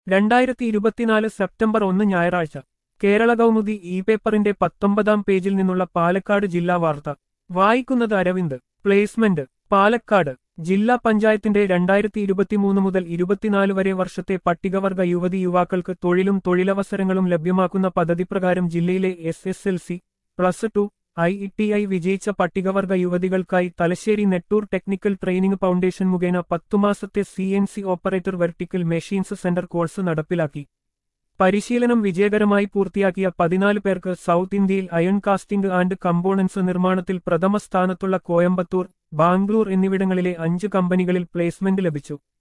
രണ്ടായിരത്തി ഇരുപത്തിനാല് സെപ്റ്റംബർ ഒന്ന് ഞായറാഴ്ച കേരള കൗമുദി ഇ പേപ്പറിന്റെ പത്തൊമ്പതാം പേജിൽ നിന്നുള്ള പാലക്കാട് ജില്ലാ വാർത്ത വായിക്കുന്നത് അരവിന്ദ് പ്ലേസ്മെന്റ് പാലക്കാട് ജില്ലാ പഞ്ചായത്തിന്റെ രണ്ടായിരത്തി ഇരുപത്തിമൂന്ന് മുതൽ ഇരുപത്തിനാല് വരെ വർഷത്തെ പട്ടികവർഗ യുവതി യുവാക്കൾക്ക് തൊഴിലും തൊഴിലവസരങ്ങളും ലഭ്യമാക്കുന്ന പദ്ധതി പ്രകാരം ജില്ലയിലെ S S L C plus two I E T I വിജയിച്ച പട്ടികവർഗ യുവതികൾക്കായി Thalassery Nettur technical training foundation മുഖേന പത്തുമാസത്തെ C N C operator vertical machines centre course നടപ്പിലാക്കി പരിശീലനം വിജയകരമായി പൂർത്തിയാക്കിയ പതിനാല് പേർക്ക് സൗത്ത് ഇന്ത്യയിൽ അയൺ കാസ്റ്റിംഗ് ആൻഡ് കമ്പോണൻസ് നിർമ്മാണത്തിൽ പ്രഥമ സ്ഥാനത്തുള്ള കോയമ്പത്തൂർ ബാംഗ്ലൂർ എന്നിവിടങ്ങളിലെ അഞ്ച് കമ്പനികളിൽ പ്ലേസ്മെന്റ് ലഭിച്ചു